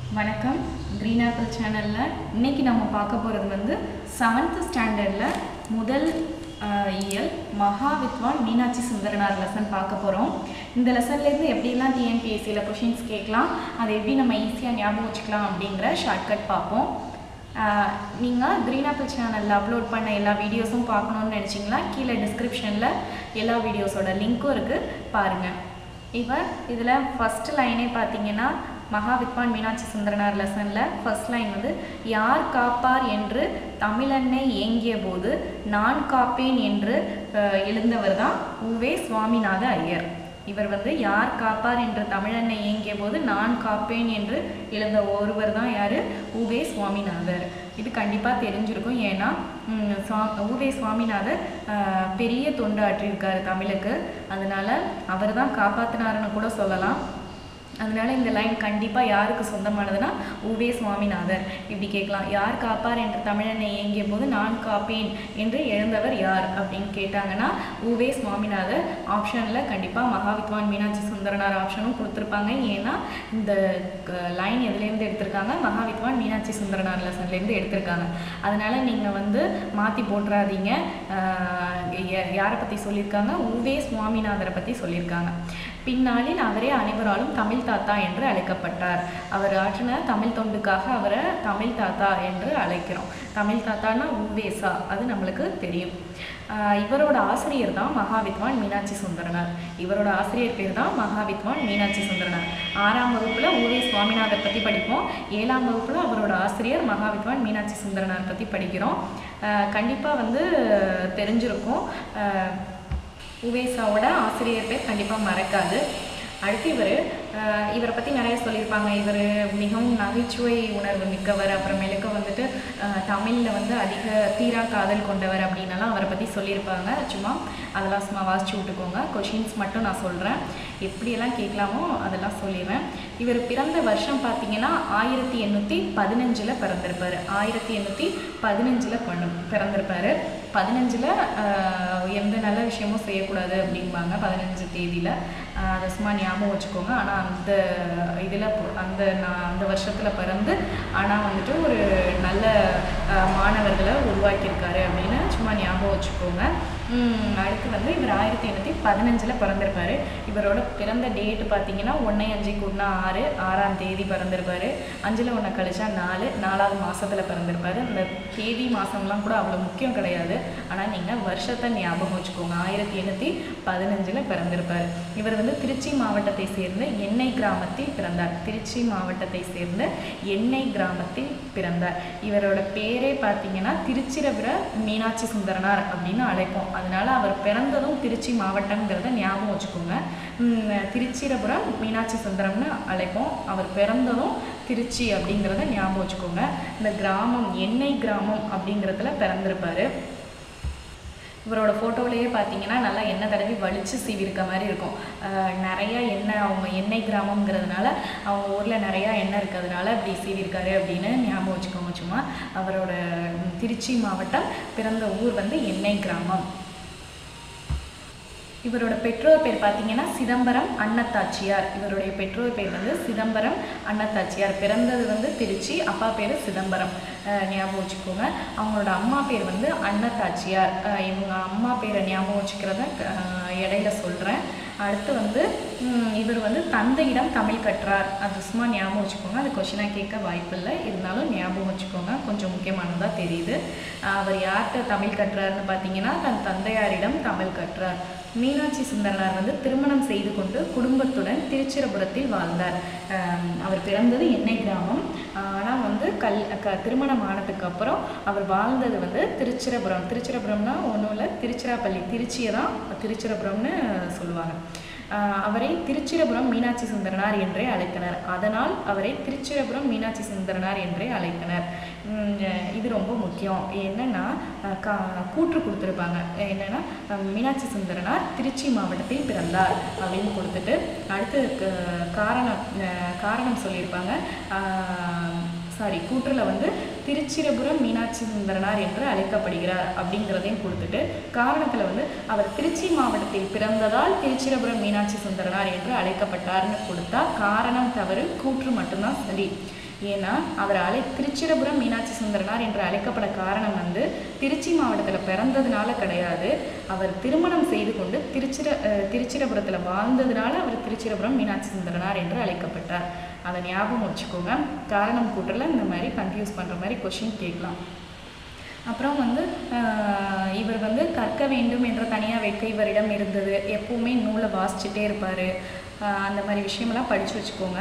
வணக்கம் green apple சேனலில் இன்னைக்கு நம்ம பார்க்க போகிறது வந்து செவன்த் ஸ்டாண்டர்டில் முதல் ஆஹ், இயல் மகா வித்வான் மீனாட்சி சுந்தரனார் லெசன் பார்க்க போகிறோம் இந்த லெசன்லேருந்து எப்படிலாம் டிஎன்பிஎஸ்சியில் கொஷின்ஸ் கேட்கலாம் அதை எப்படி நம்ம ஈஸியாக ஞாபகம் வச்சுக்கலாம் அப்படிங்கிற ஷார்ட்கட் பார்ப்போம் நீங்கள் க்ரீன் ஆப்பிள் சேனலில் அப்லோட் பண்ண எல்லா வீடியோஸும் பார்க்கணுன்னு நினச்சிங்களா கீழே டிஸ்கிரிப்ஷனில் எல்லா வீடியோஸோட லிங்க்கும் இருக்குது பாருங்கள் இவர் இதில் ஃபர்ஸ்ட் லைனே பார்த்தீங்கன்னா மகாவித்வான் மீனாட்சி சுந்தரனார் லெசனில் ஃபர்ஸ்ட் லைன் வந்து யார் காப்பார் என்று தமிழன்னை ஏங்கிய போது நான் காப்பேன் என்று அஹ், எழுந்தவர் தான் உவே சுவாமிநாத ஐயர் இவர் வந்து யார் காப்பார் என்று தமிழன்னை ஏங்கிய போது நான் காப்பேன் என்று எழுந்த ஒருவர் தான் யார் உவே சுவாமிநாதர் இது கண்டிப்பாக தெரிஞ்சிருக்கும் ஏன்னா ம், சுவா- உவே சுவாமிநாதர் ஆஹ், பெரிய தொண்டு ஆற்றியிருக்காரு தமிழுக்கு அதனால அவர் தான் காப்பாத்தினாருன்னு கூட சொல்லலாம் அதனால இந்த லைன் கண்டிப்பாக யாருக்கு சொந்தமானதுன்னா உவே சுவாமிநாதர் இப்படி கேட்கலாம் யார் காப்பார் என்று தமிழனை ஏங்கிய போது நான் காப்பேன் என்று எழுந்தவர் யார் அப்படின்னு கேட்டாங்கன்னா உவே சுவாமிநாதர் ஆப்ஷனில் கண்டிப்பாக மகாவித்வான் மீனாட்சி சுந்தரனார் ஆப்ஷனும் கொடுத்துருப்பாங்க ஏன்னா இந்த லைன் எதுலேருந்து எடுத்திருக்காங்க மகாவித்வான் மீனாட்சி சுந்தரனார் லெசன்லேருந்து எடுத்திருக்காங்க அதனால நீங்கள் வந்து மாற்றி போட்டுறாதீங்க ஆஹ் ய- யாரை பற்றி சொல்லியிருக்காங்க உவே சுவாமிநாதரை பற்றி சொல்லியிருக்காங்க பின்னாளில் அவரே அனைவராலும் தமிழ் தாத்தா என்று அழைக்கப்பட்டார் அவர் ஆற்றின தமிழ் தொண்டுக்காக அவரை தமிழ் தாத்தா என்று அழைக்கிறோம் தமிழ் தாத்தான்னா உவேசா அது நம்மளுக்கு தெரியும் ஆஹ் இவரோட ஆசிரியர் தான் மகாவித்வான் மீனாட்சி சுந்தரனார் இவரோட ஆசிரியர் பேர் தான் மகாவித்வான் மீனாட்சி சுந்தரனார் ஆறாம் வகுப்புல உவே சுவாமிநாதர் பற்றி படிப்போம் ஏழாம் வகுப்புல அவரோட ஆசிரியர் மகாவித்வான் மீனாட்சி சுந்தரனார் பற்றி படிக்கிறோம் கண்டிப்பாக வந்து தெரிஞ்சிருக்கும் ஆஹ் உவேசாவோட ஆசிரியர் பேர் கண்டிப்பாக மறக்காது அடுத்து இவர் இவரை பற்றி நிறைய சொல்லியிருப்பாங்க இவர் மிகவும் நகைச்சுவை உணர்வு மிக்கவர் அப்புறமேலுக்கு வந்துட்டு தமிழில் வந்து அதிக தீரா காதல் கொண்டவர் அப்படின்னலாம் அவரை பற்றி சொல்லியிருப்பாங்க சும்மா அதெல்லாம் சும்மா வாசிச்சு விட்டுக்கோங்க கொஷின்ஸ் மட்டும் நான் சொல்கிறேன் எப்படியெல்லாம் கேட்கலாமோ அதெல்லாம் சொல்லிடுவேன் இவர் பிறந்த வருஷம் பார்த்தீங்கன்னா ஆயிரத்தி எண்ணூற்றி பதினஞ்சில் பிறந்திருப்பார் ஆயிரத்தி எண்ணூற்றி பதினஞ்சில் பண்ணு பிறந்திருப்பார் பதினஞ்சில் எந்த நல்ல விஷயமும் செய்யக்கூடாது அப்படிம்பாங்க பதினஞ்சு தேதியில் அதை சும்மா ஞாபகம் வச்சுக்கோங்க ஆனால் அந்த இதில் அந்த நான் அந்த வருஷத்தில் பிறந்து ஆனால் வந்துட்டு ஒரு நல்ல ஆஹ், மாணவர்களை உருவாக்கியிருக்காரு அப்படின்னு சும்மா ஞாபகம் வச்சுக்கோங்க உம், அடுத்து வந்து இவர் ஆயிரத்தி எண்ணூற்றி பதினஞ்சில் பிறந்திருப்பாரு இவரோட பிறந்த டேட் பார்த்தீங்கன்னா ஒன்றை அஞ்சு கூட்டினா ஆறு ஆறாம் தேதி பிறந்திருப்பாரு அஞ்சில் ஒன்றை கழிச்சா நாலு நாலாவது மாதத்தில் பிறந்திருப்பாரு இந்த தேதி மாதம்லாம் கூட அவ்வளோ முக்கியம் கிடையாது ஆனால் நீங்கள் வருஷத்தை ஞாபகம் வச்சுக்கோங்க ஆயிரத்தி எண்ணூற்றி பதினஞ்சில் பிறந்திருப்பார் இவர் வந்து திருச்சி மாவட்டத்தை சேர்ந்த எண்ணெய் கிராமத்தில் பிறந்தார் திருச்சி மாவட்டத்தை சேர்ந்த எண்ணெய் கிராமத்தில் பிறந்தார் இவரோட பேரே பார்த்தீங்கன்னா திருச்சிரபுர மீனாட்சி சுந்தரனார் அப்படின்னு அழைப்போம் அதனால அவர் பிறந்ததும் திருச்சி மாவட்டங்கிறத ஞாபகம் வச்சுக்கோங்க உம், திருச்சிரபுரம் மீனாட்சி சுந்தரம்னு அழைப்போம் அவர் பிறந்ததும் திருச்சி அப்படிங்கிறத ஞாபகம் வச்சுக்கோங்க இந்த கிராமம் எண்ணெய் கிராமம் அப்படிங்கிறதுல பிறந்திருப்பாரு இவரோட ஃபோட்டோவிலேயே பார்த்தீங்கன்னா நல்லா எண்ணெய் தடவி வலிச்சு சீவிருக்க மாதிரி இருக்கும் அஹ் நிறைய எண்ணெய் அவங்க எண்ணெய் கிராமங்கிறதுனால அவங்க ஊரில் நிறையா எண்ணெய் இருக்கிறதுனால இப்படி சீவிருக்காரு அப்படின்னு ஞாபகம் வச்சுக்கோங்க சும்மா அவரோட ம், திருச்சி மாவட்டம் பிறந்த ஊர் வந்து எண்ணெய் கிராமம் இவரோட பெற்றோர் பேர் பார்த்தீங்கன்னா சிதம்பரம் அன்னத்தாச்சியார் இவருடைய பெற்றோர் பேர் வந்து சிதம்பரம் அன்னத்தாச்சியார் பிறந்தது வந்து திருச்சி அப்பா பேர் சிதம்பரம் அஹ் ஞாபகம் வச்சுக்கோங்க அவங்களோட அம்மா பேர் வந்து அன்னத்தாச்சியார் அஹ் இவங்க அம்மா பேரை ஞாபகம் வச்சுக்கிறத அஹ் இடையில சொல்கிறேன் அடுத்து வந்து ம், இவர் வந்து தந்தையிடம் தமிழ் கற்றார் அது சும்மா ஞாபகம் வச்சுக்கோங்க அது கொஷினாக கேட்க வாய்ப்பில்லை இருந்தாலும் ஞாபகம் வச்சுக்கோங்க கொஞ்சம் முக்கியமானதாக தெரியுது அஹ் அவர் யார்கிட்ட தமிழ் கற்றார்னு பார்த்தீங்கன்னா தன் தந்தையாரிடம் தமிழ் கற்றார் மீனாட்சி சுந்தரனார் வந்து திருமணம் செய்து கொண்டு குடும்பத்துடன் திருச்சிரபுரத்தில் வாழ்ந்தார் அஹ் அவர் பிறந்தது எண்ணெய் கிராமம் ஆனால் வந்து கல் க திருமணம் ஆனதுக்கு அப்புறம் அவர் வாழ்ந்தது வந்து திருச்சிரபுரம் திருச்சிரபுரம்னா ஒன்றும் இல்லை திருச்சிராப்பள்ளி திருச்சியை தான் திருச்சிரபுரம்னு சொல்லுவாங்க ஆஹ் அவரை திருச்சிரபுரம் மீனாட்சி சுந்தரனார் என்றே அழைத்தனர் அதனால் அவரை திருச்சிரபுரம் மீனாட்சி சுந்தரனார் என்றே அழைத்தனர் உம் இது ரொம்ப முக்கியம் என்னன்னா ஆஹ் கா கூற்று கொடுத்துருப்பாங்க என்னன்னா ஆஹ் மீனாட்சி சுந்தரனார் திருச்சி மாவட்டத்தில் பிறந்தார் அப்படின்னு கொடுத்துட்டு அடுத்து க- காரணம் ஆஹ் காரணம் சொல்லியிருப்பாங்க சாரி கூற்றில் வந்து திருச்சிரபுரம் மீனாட்சி சுந்தரனார் என்று அழைக்கப்படுகிறார் அப்படிங்கிறதையும் கொடுத்துட்டு காரணத்தில் வந்து அவர் திருச்சி மாவட்டத்தில் பிறந்ததால் திருச்சிரபுரம் மீனாட்சி சுந்தரனார் என்று அழைக்கப்பட்டார்னு கொடுத்தா காரணம் தவறு கூற்று மட்டும்தான் சரி ஏன்னா அவர் அழை திருச்சிரபுரம் மீனாட்சி சுந்தரனார் என்று அழைக்கப்பட காரணம் வந்து திருச்சி மாவட்டத்தில் பிறந்ததுனால கிடையாது அவர் திருமணம் செய்து கொண்டு திருச்சிர அஹ், திருச்சிரபுரத்தில் வாழ்ந்ததுனால அவர் திருச்சிரபுரம் மீனாட்சி சுந்தரனார் என்று அழைக்கப்பட்டார் அதை ஞாபகம் வச்சுக்கோங்க காரணம் கூற்றில் இந்த மாதிரி கன்ஃபியூஸ் பண்ணுற மாதிரி கொஷின் கேட்கலாம் அப்புறம் வந்து ஆஹ், இவர் வந்து கற்க வேண்டும் என்ற தனியாக வேட்கை இவரிடம் இருந்தது எப்பவுமே நூலை வாசிச்சுட்டே இருப்பார் அந்த மாதிரி விஷயமெல்லாம் படித்து வச்சுக்கோங்க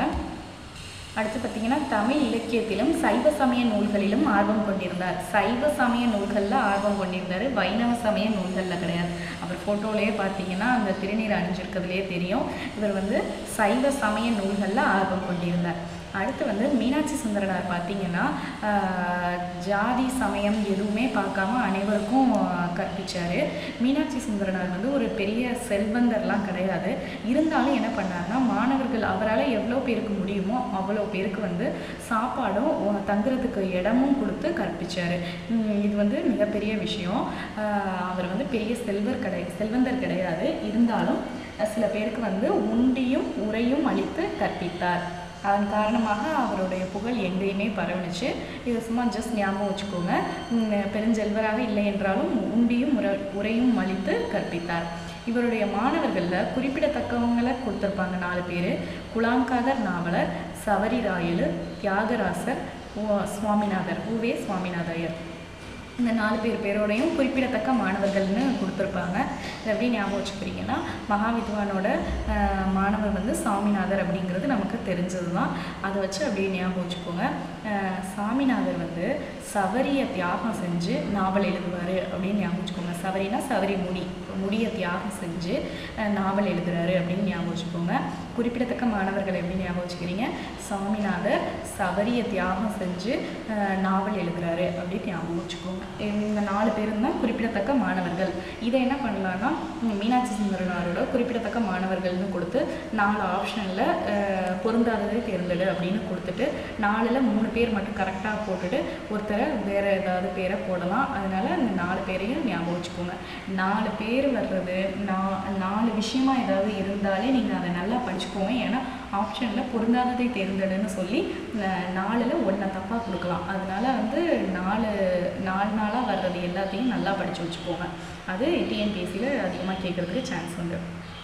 அடுத்து பார்த்தீங்கன்னா தமிழ் இலக்கியத்திலும் சைவ சமய நூல்களிலும் ஆர்வம் கொண்டிருந்தார் சைவ சமய நூல்களில் ஆர்வம் கொண்டிருந்தார் வைணவ சமய நூல்களில் கிடையாது அவர் ஃபோட்டோலேயே பார்த்தீங்கன்னா அந்த திருநீர் அணிஞ்சிருக்கிறதுலே தெரியும் இவர் வந்து சைவ சமய நூல்களில் ஆர்வம் கொண்டிருந்தார் அடுத்து வந்து மீனாட்சி சுந்தரனார் பார்த்தீங்கன்னா ஆஹ், ஜாதி சமயம் எதுவுமே பார்க்காம அனைவருக்கும் கற்பிச்சார் மீனாட்சி சுந்தரனார் வந்து ஒரு பெரிய செல்வந்தர்லாம் கிடையாது இருந்தாலும் என்ன பண்ணார்னா மாணவர்கள் அவரால் எவ்வளோ பேருக்கு முடியுமோ அவ்வளோ பேருக்கு வந்து சாப்பாடும் உ- தங்குறதுக்கு இடமும் கொடுத்து கற்பிச்சார் இது வந்து மிகப்பெரிய விஷயம் ஆஹ், அவர் வந்து பெரிய செல்வர் கிடை செல்வந்தர் கிடையாது இருந்தாலும் சில பேருக்கு வந்து உண்டியும் உரையும் அளித்து கற்பித்தார் அதன் காரணமாக அவருடைய புகழ் எங்கேயுமே பரவுனுச்சு இது சும்மா ஜஸ்ட் ஞாபகம் வச்சுக்கோங்க உம், பெருஞ்செல்வராக இல்லை என்றாலும் உண்டியும் உர உரையும் அளித்து கற்பித்தார் இவருடைய மாணவர்களில் குறிப்பிடத்தக்கவங்களை கொடுத்துருப்பாங்க நாலு பேர் குலாங்காதர் நாவலர் சவரி ராயலு தியாகராசர் உ- சுவாமிநாதர் உவே சுவாமிநாதையர் இந்த நாலு பேர் பேரோடையும் குறிப்பிடத்தக்க மாணவர்கள்னு கொடுத்துருப்பாங்க இது எப்படி ஞாபகம் வச்சுக்கிறீங்கன்னா மகாவித்வானோட ஆஹ், மாணவர் வந்து சாமிநாதர் அப்படிங்கிறது நமக்கு தெரிஞ்சது தான் அதை வச்சு அப்படியே ஞாபகம் வச்சுக்கோங்க ஆஹ், சாமிநாதர் வந்து சவரியை தியாகம் செஞ்சு நாவல் எழுதுவார் அப்படின்னு ஞாபகம் வச்சுக்கோங்க சவரினா சவரி முடி முடியை தியாகம் செஞ்சு ஆஹ், நாவல் எழுதுறாரு அப்படின்னு ஞாபகம் வச்சுக்கோங்க குறிப்பிடத்தக்க மாணவர்கள் எப்படி ஞாபகம் வச்சுக்கிறீங்க சாமிநாதர் சவரியை தியாகம் செஞ்சு ஆஹ், நாவல் எழுதுறாரு அப்படின்னு ஞாபகம் வச்சுக்கோங்க இந்த நாலு பேரும் தான் குறிப்பிடத்தக்க மாணவர்கள் இதை என்ன பண்ணலான்னா ம், மீனாட்சி சுந்தரனாரோட குறிப்பிடத்தக்க மாணவர்கள்னு கொடுத்து நாலு ஆப்ஷனில் பொருந்தாததை தேர்ந்தெடு அப்படின்னு கொடுத்துட்டு நாலில் மூணு பேர் மட்டும் கரெக்டாக போட்டுட்டு ஒருத்தரை வேறு ஏதாவது பேரை போடலாம் அதனால இந்த நாலு பேரையும் ஞாபகம் வச்சுக்கோங்க நாலு பேர் வர்றது நா நாலு விஷயமா ஏதாவது இருந்தாலே நீங்கள் அதை நல்லா படிச்சுக்கோங்க ஏன்னா ஆப்ஷனில் பொருந்தாததை தேர்ந்தெடுன்னு சொல்லி அஹ், நாலுல ஒன்றை தப்பாக கொடுக்கலாம் அதனால வந்து நாலு நாலு நாளாக வர்றது எல்லாத்தையும் நல்லா படித்து வச்சுக்கோங்க அது டிஎன்பிஎஸ்சியில் அதிகமாக கேட்குறதுக்கு சான்ஸ் உண்டு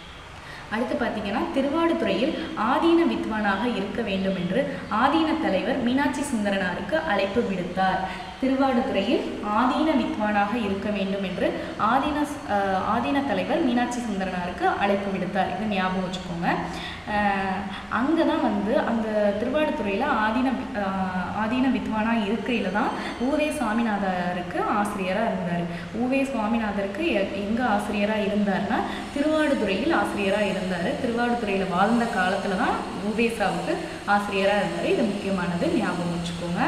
அடுத்து பார்த்தீங்கன்னா திருவாடுதுறையில் ஆதீன வித்வானாக இருக்க வேண்டும் என்று ஆதீன தலைவர் மீனாட்சி சுந்தரனாருக்கு அழைப்பு விடுத்தார் திருவாடுதுறையில் ஆதீன வித்வானாக இருக்க வேண்டும் என்று ஆதீன அஹ், ஆதீன தலைவர் மீனாட்சி சுந்தரனாருக்கு அழைப்பு விடுத்தார் இது ஞாபகம் வச்சுக்கோங்க அங்கே தான் வந்து அந்த திருவாடுதுறையில் ஆதீன வி- அஹ், ஆதீன வித்வானா இருக்கையில் தான் ஊவே சுவாமிநாதருக்கு ஆசிரியராக இருந்தார் ஊவே சுவாமிநாதருக்கு எ- எங்க ஆசிரியராக இருந்தார்னா திருவாடுதுறையில் ஆசிரியராக இருந்தார் திருவாடுதுறையில் வாழ்ந்த காலத்தில் தான் ஊவேசாவுக்கு ஆசிரியராக இருந்தார் இது முக்கியமானது ஞாபகம் வச்சுக்கோங்க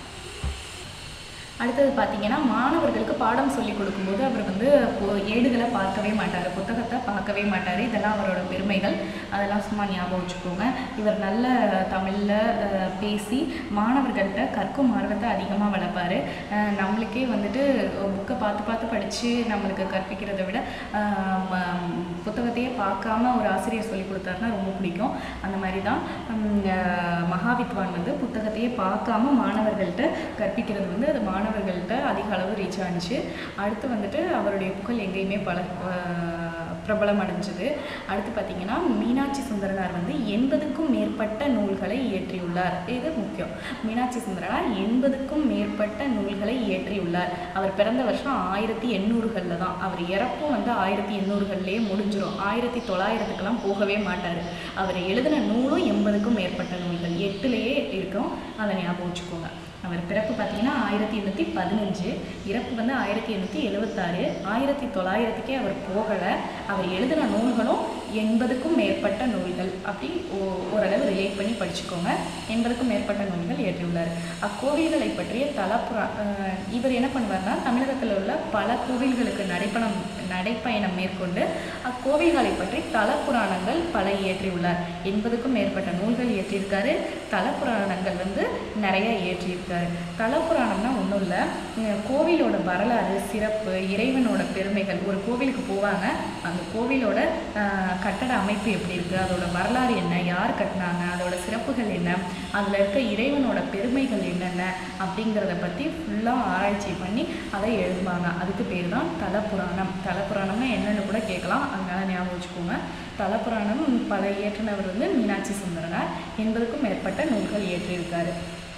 அடுத்தது பார்த்தீங்கன்னா மாணவர்களுக்கு பாடம் சொல்லி கொடுக்கும்போது அவர் வந்து பொ- ஏடுகளை பார்க்கவே மாட்டார் புத்தகத்தை பார்க்கவே மாட்டார் இதெல்லாம் அவரோட பெருமைகள் அதெல்லாம் சும்மா ஞாபகம் வச்சுக்கோங்க இவர் நல்ல தமிழில் பேசி மாணவர்கள்ட்ட கற்கும் ஆர்வத்தை அதிகமாக வளர்ப்பார் அஹ் நம்மளுக்கே வந்துட்டு புக்கை பார்த்து பார்த்து படித்து நம்மளுக்கு கற்பிக்கிறதை விட அஹ் ம- புத்தகத்தையே பார்க்காம ஒரு ஆசிரியர் சொல்லி கொடுத்தாருன்னா ரொம்ப பிடிக்கும் அந்த மாதிரி தான் உம், அஹ் மகாவித்வான் வந்து புத்தகத்தையே பார்க்காம மாணவர்கள்ட்ட கற்பிக்கிறது வந்து அது மாணவர்கள்ட்ட அதிக அளவு ரீச் ஆனிச்சு அடுத்து வந்துட்டு அவருடைய புகழ் எங்கேயுமே பல அஹ், பிரபலம் அடைஞ்சது அடுத்து பார்த்தீங்கன்னா மீனாட்சி சுந்தரனார் வந்து எண்பதுக்கும் மேற்பட்ட நூல்களை இயற்றியுள்ளார் இது முக்கியம் மீனாட்சி சுந்தரனார் எண்பதுக்கும் மேற்பட்ட நூல்களை இயற்றியுள்ளார் அவர் பிறந்த வருஷம் ஆயிரத்தி எண்ணூறுகளில் தான் அவர் இறப்பும் வந்து ஆயிரத்தி எண்ணூறுகள்லேயே முடிஞ்சிரும் ஆயிரத்தி தொள்ளாயிரத்துக்கெல்லாம் போகவே மாட்டார் அவர் எழுதின நூலும் எண்பதுக்கும் மேற்பட்ட நூல்கள் எட்டுலேயே இருக்கும் அதை ஞாபகம் வச்சுக்கோங்க அவர் பிறப்பு பார்த்தீங்கன்னா ஆயிரத்தி எண்ணூற்றி பதினஞ்சு இறப்பு வந்து ஆயிரத்தி எண்ணூற்றி எழுபத்தாறு ஆயிரத்தி தொள்ளாயிரத்துக்கே அவர் போகலை அவர் எழுதின நூல்களும் எண்பதுக்கும் மேற்பட்ட நூல்கள் அப்படி ஓ- ஓரளவு ரிலேட் பண்ணி படிச்சுக்கோங்க எண்பதுக்கும் மேற்பட்ட நூல்கள் இயற்றியுள்ளார் அக்கோவில்களை பற்றிய தலப்புறா அஹ் இவர் என்ன பண்ணுவார்னா தமிழகத்தில் உள்ள பல கோவில்களுக்கு நடைப்பணம் நடைப்பயணம் மேற்கொண்டு அக்கோவில்களை பற்றி தலப்புராணங்கள் பல இயற்றியுள்ளார் எண்பதுக்கும் மேற்பட்ட நூல்கள் இயற்றியிருக்காரு தலப்புராணங்கள் வந்து நிறைய இயற்றியிருக்காரு தலப்புராணம்னா ஒன்றும் இல்லை கோவிலோட வரலாறு சிறப்பு இறைவனோட பெருமைகள் ஒரு கோவிலுக்கு போவாங்க அந்த கோவிலோட அஹ், கட்டட அமைப்பு எப்படி இருக்குது அதோட வரலாறு என்ன யார் கட்டினாங்க அதோட சிறப்புகள் என்ன அதில் இருக்க இறைவனோட பெருமைகள் என்னென்ன அப்படிங்கிறத பற்றி ஃபுல்லாக ஆராய்ச்சி பண்ணி அதை எழுதுவாங்க அதுக்கு பேர் தான் தலப்புராணம் தலப்புராணம்னா என்னன்னு கூட கேட்கலாம் அதனால ஞாபகம் வச்சுக்கோங்க தலப்புராணம் பல இயற்றினவர் வந்து மீனாட்சி சுந்தரனார் எண்பதுக்கும் மேற்பட்ட நூல்கள் இயற்றியிருக்காரு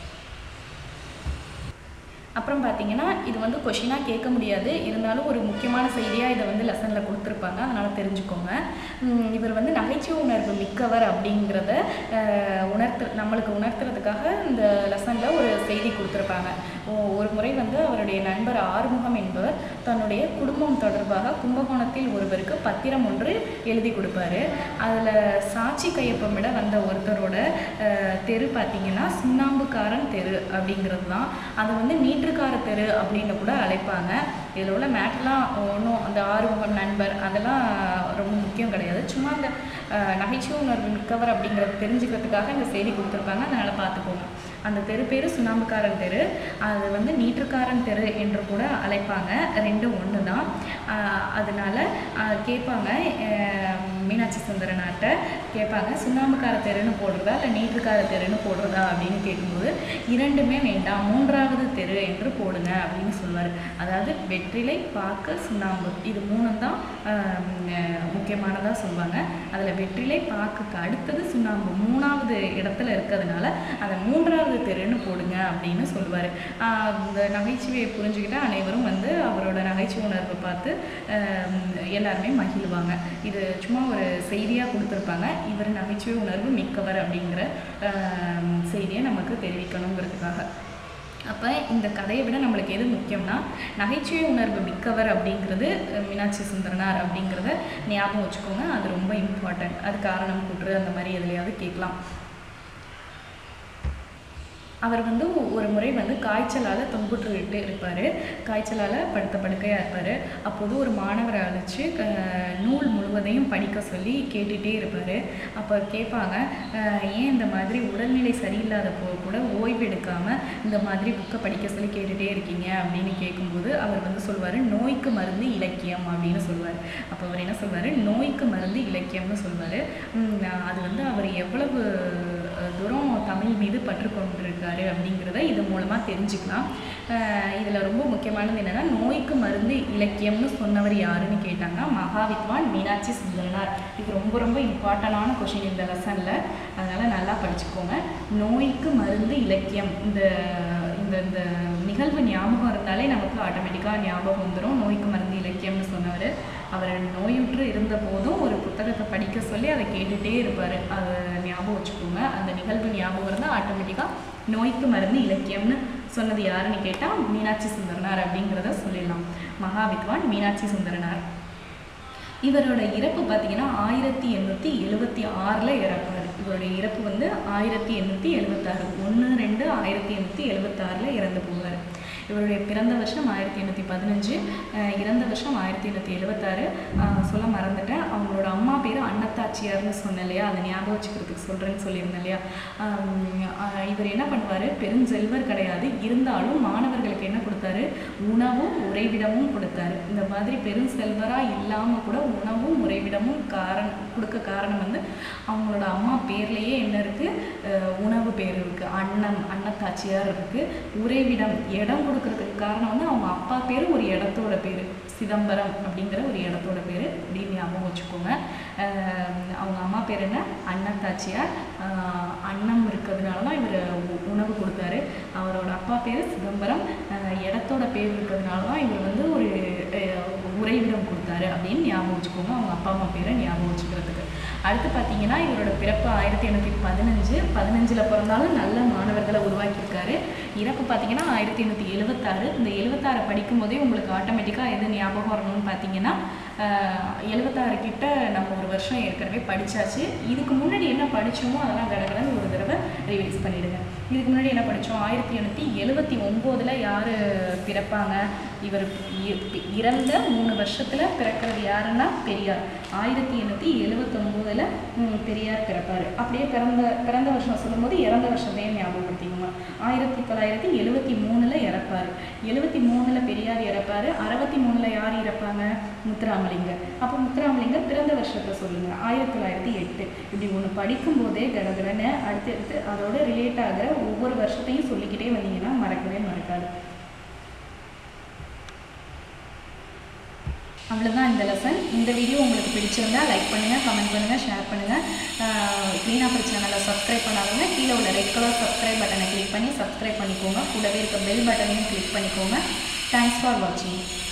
அப்புறம் பார்த்தீங்கன்னா இது வந்து கொஷினாக கேட்க முடியாது இருந்தாலும் ஒரு முக்கியமான செய்தியாக இதை வந்து லெசனில் கொடுத்துருப்பாங்க அதனால் தெரிஞ்சுக்கோங்க உம் இவர் வந்து நகைச்சுவை உணர்வு மிக்கவர் அப்படிங்கிறத அஹ், உணர்த்து நம்மளுக்கு உணர்த்துறதுக்காக இந்த லெசனில் ஒரு செய்தி கொடுத்துருப்பாங்க ஓ- ஒரு முறை வந்து அவருடைய நண்பர் ஆறுமுகம் என்பவர் தன்னுடைய குடும்பம் தொடர்பாக கும்பகோணத்தில் ஒருவருக்கு பத்திரம் ஒன்று எழுதி கொடுப்பாரு அதில் சாட்சி கையொப்பமிட வந்த ஒருத்தரோட அஹ், தெரு பார்த்தீங்கன்னா சுண்ணாம்புக்காரன் தெரு அப்படிங்கிறது தான் அதை வந்து நீற்றுக்கார தெரு அப்படின்னு கூட அழைப்பாங்க இதில் உள்ள மேட்லாம் ஒன்றும் அந்த ஆறுமுகம் நண்பர் அதெல்லாம் ரொம்ப முக்கியம் கிடையாது சும்மா அந்த அஹ், நகைச்சுவை உணர்வு மிக்கவர் அப்படிங்கிறத தெரிஞ்சுக்கிறதுக்காக இந்த செய்தி கொடுத்துருப்பாங்க அதனால் பார்த்துக்கோங்க அந்த தெரு பேர் சுண்ணாம்புக்காரன் தெரு அது வந்து நீற்றுக்காரன் தெரு என்று கூட அழைப்பாங்க ரெண்டும் ஒன்று தான் ஆஹ் அதனால ஆஹ் கேட்பாங்க ஆஹ் மீனாட்சி சுந்தரனாட்ட கேட்பாங்க சுண்ணாம்புக்கார தெருன்னு போடுறதா இல்லை நீற்றுக்கார தெருன்னு போடுறதா அப்படின்னு கேட்கும்போது இரண்டுமே வேண்டாம் மூன்றாவது தெரு என்று போடுங்க அப்படின்னு சொல்லுவார் அதாவது வெற்றிலை பாக்கு சுண்ணாம்பு இது மூணும் தான் முக்கியமானதாக சொல்லுவாங்க அதில் வெற்றிலை பாக்குக்கு அடுத்தது சுண்ணாம்பு மூணாவது இடத்துல இருக்கிறதுனால அதை மூன்றாவது தெருன்னு போடுங்க அப்படின்னு சொல்லுவார் இந்த நகைச்சுவையை புரிஞ்சுக்கிட்டு அனைவரும் வந்து அவரோட நகைச்சுவை உணர்வை பார்த்து ஆஹ் எல்லாருமே மகிழ்வாங்க இது சும்மா ஒரு செய்தியாக கொடுத்துருப்பாங்க இவர் நகைச்சுவை உணர்வு மிக்கவர் அப்படிங்கிற ஆஹ் செய்தியை நமக்கு தெரிவிக்கணுங்கிறதுக்காக அப்போ இந்த கதையை விட நம்மளுக்கு எது முக்கியம்னா நகைச்சுவை உணர்வு மிக்கவர் அப்படிங்கிறது அஹ், மீனாட்சி சுந்தரனார் அப்படிங்கிறத ஞாபகம் வச்சுக்கோங்க அது ரொம்ப இம்பார்ட்டன்ட் அது காரணம் கூற்று அந்த மாதிரி எதுலையாவது கேட்கலாம் அவர் வந்து ஒரு முறை வந்து காய்ச்சலால் துன்புற்றுக்கிட்டு இருப்பார் காய்ச்சலால் படுத்த படுக்கையாக இருப்பார் அப்போது ஒரு மாணவரை அழைச்சி க நூல் முழுவதையும் படிக்க சொல்லி கேட்டுகிட்டே இருப்பார் அப்போ கேட்பாங்க "அஹ், ஏன் இந்த மாதிரி உடல்நிலை சரியில்லாத போ கூட ஓய்வு எடுக்காமல் இந்த மாதிரி புக்கை படிக்க சொல்லி கேட்டுகிட்டே இருக்கீங்க அப்படின்னு கேட்கும்போது அவர் வந்து சொல்வார் நோய்க்கு மருந்து இலக்கியம் அப்படின்னு சொல்வார் அப்போ அவர் என்ன சொல்வார் நோய்க்கு மருந்து இலக்கியம்னு சொல்வார் அது வந்து அவர் எவ்வளவு அஹ், தூரம் தமிழ் மீது பற்று கொண்டிருக்காரு அப்படிங்கிறத இது மூலமாக தெரிஞ்சுக்கலாம் இதில் ரொம்ப முக்கியமானது என்னென்னா நோய்க்கு மருந்து இலக்கியம்னு சொன்னவர் யாருன்னு கேட்டாங்க மகாவித்வான் மீனாட்சி சுந்தரனார் இது ரொம்ப ரொம்ப இம்பார்ட்டண்டான கொஷின் இந்த லெசனில் அதனால் நல்லா படிச்சுக்கோங்க நோய்க்கு மருந்து இலக்கியம் இந்த இந்த இந்த நிகழ்வு ஞாபகம் இருந்தாலே நமக்கு ஆட்டோமேட்டிக்காக ஞாபகம் வந்துடும் நோய்க்கு மருந்து இலக்கியம்னு சொன்னவர் அவர் நோயுற்று இருந்த போதும் ஒரு புத்தகத்தை படிக்க சொல்லி அதை கேட்டுகிட்டே இருப்பார் அதை ஞாபகம் வச்சுக்கோங்க அந்த நிகழ்வு ஞாபகம் இருந்தால் ஆட்டோமேட்டிக்காக நோய்க்கு மருந்து இலக்கியம்னு சொன்னது யாருன்னு கேட்டால் மீனாட்சி சுந்தரனார் அப்படிங்கிறத சொல்லிடலாம் மகாவித்வான் மீனாட்சி சுந்தரனார் இவரோட இறப்பு பார்த்தீங்கன்னா ஆயிரத்தி எண்ணூற்றி எழுபத்தி ஆறில் இறப்பார் இவருடைய இறப்பு வந்து ஆயிரத்தி எண்ணூற்றி எழுபத்தாறு ஒன்று ரெண்டு ஆயிரத்தி எண்ணூற்றி எழுபத்தாறில் இறந்து போவார் இவருடைய பிறந்த வருஷம் ஆயிரத்தி எண்ணூற்றி பதினஞ்சு அஹ் இறந்த வருஷம் ஆயிரத்தி எண்ணூற்றி எழுபத்தாறு சொல்ல மறந்துட்டேன் அவங்களோட அம்மா பேர் அன்னத்தாச்சியார்னு சொன்னேன் இல்லையா அதை ஞாபகம் வச்சுக்கிறதுக்கு சொல்கிறேன்னு சொல்லியிருந்தேன் இல்லையா ஆம், அஹ் இவர் என்ன பண்ணுவார் பெருஞ்செல்வர் கிடையாது இருந்தாலும் மாணவர்களுக்கு என்ன கொடுத்தாரு உணவும் உறைவிடமும் கொடுத்தாரு இந்த மாதிரி பெருஞ்செல்வராக இல்லாமல் கூட உணவும் உறைவிடமும் காரணம் கொடுக்க காரணம் வந்து அவங்களோட அம்மா பேர்லேயே என்ன இருக்குது உணவு பேர் இருக்குது அன்னம் அன்னத்தாச்சியார் இருக்குது உறைவிடம் இடம் கொடுக்கறதுக்கு காரணம் வந்து அவங்க அப்பா பேர் ஒரு இடத்தோட பேர் சிதம்பரம் அப்படிங்கிற ஒரு இடத்தோட பேர் அப்படின்னு ஞாபகம் வச்சுக்கோங்க அஹ் அவங்க அம்மா பேர் என்ன அன்னத்தாச்சியார் அஹ் அன்னம் இருக்கிறதுனால தான் இவர் உணவு கொடுத்தாரு அவரோட அப்பா பேர் சிதம்பரம் அஹ் இடத்தோட பேர் இருக்கிறதுனால தான் இவர் வந்து ஒரு அஹ், உறைவிடம் கொடுத்தாரு அப்படின்னு ஞாபகம் வச்சுக்கோங்க அவங்க அப்பா அம்மா பேரை ஞாபகம் வச்சுக்கிறதுக்கு அடுத்து பார்த்தீங்கன்னா இவரோட பிறப்பு ஆயிரத்தி எண்ணூற்றி பதினஞ்சு பதினஞ்சில் பிறந்தாலும் நல்ல மாணவர்களை உருவாக்கியிருக்காரு இறப்பு பார்த்தீங்கன்னா ஆயிரத்தி எண்ணூற்றி எழுபத்தாறு இந்த எழுபத்தாறு படிக்கும் போதே உங்களுக்கு ஆட்டோமேட்டிக்காக எது ஞாபகம் வரணும்னு பார்த்தீங்கன்னா எழுபத்தாறு கிட்ட நம்ம ஒரு வருஷம் ஏற்கனவே படித்தாச்சு இதுக்கு முன்னாடி என்ன படித்தோமோ அதெல்லாம் கடகடன்னு ஒரு தடவை ரிவைஸ் பண்ணிடுங்க இதுக்கு முன்னாடி என்ன படித்தோம் ஆயிரத்தி எண்ணூற்றி எழுபத்தி ஒம்போதில் யார் பிறப்பாங்க இவர் இ- இறந்த மூணு வருஷத்தில் பிறக்கிறது யாருன்னா பெரியார் ஆயிரத்தி எண்ணூற்றி எழுபத்தொம்போதில் பெரியார் பிறப்பார் அப்படியே பிறந்த பிறந்த வருஷம் சொல்லும்போது இறந்த வருஷத்தையும் ஞாபகப்படுத்திக்கோங்க ஆயிரத்தி தொள்ளாயிரத்தி எழுபத்தி மூணில் இறப்பார் எழுபத்தி மூணில் பெரியார் இறப்பார் அறுபத்தி மூணில் யார் இறப்பாங்க முத்துராமலிங்கர் அப்போ முத்துராமலிங்கர் பிறந்த வருஷத்தை சொல்லுங்கள் ஆயிரத்தி தொள்ளாயிரத்தி எட்டு இப்படி ஒன்று படிக்கும்போதே கடகடன்னு அடுத்தடுத்து அதோட ரிலேட் ஆகிற ஒவ்வொரு வருஷத்தையும் சொல்லிக்கிட்டே வந்தீங்கன்னா மறக்கவே மறக்காது அவ்வளோதான் இந்த லெசன் இந்த வீடியோ உங்களுக்கு பிடிச்சிருந்தா லைக் பண்ணுங்கள் கமெண்ட் பண்ணுங்கள் ஷேர் பண்ணுங்கள் க்ளீனாப்பர் சேனலை சப்ஸ்கிரைப் பண்ணாதவங்க கீழே உள்ள ரெட் கலர் சப்ஸ்கிரைப் பட்டனை கிளிக் பண்ணி சப்ஸ்கிரைப் பண்ணிக்கோங்க கூடவே இருக்க பெல் பட்டனையும் கிளிக் பண்ணிக்கோங்க தேங்க்ஸ் ஃபார் வாட்சிங்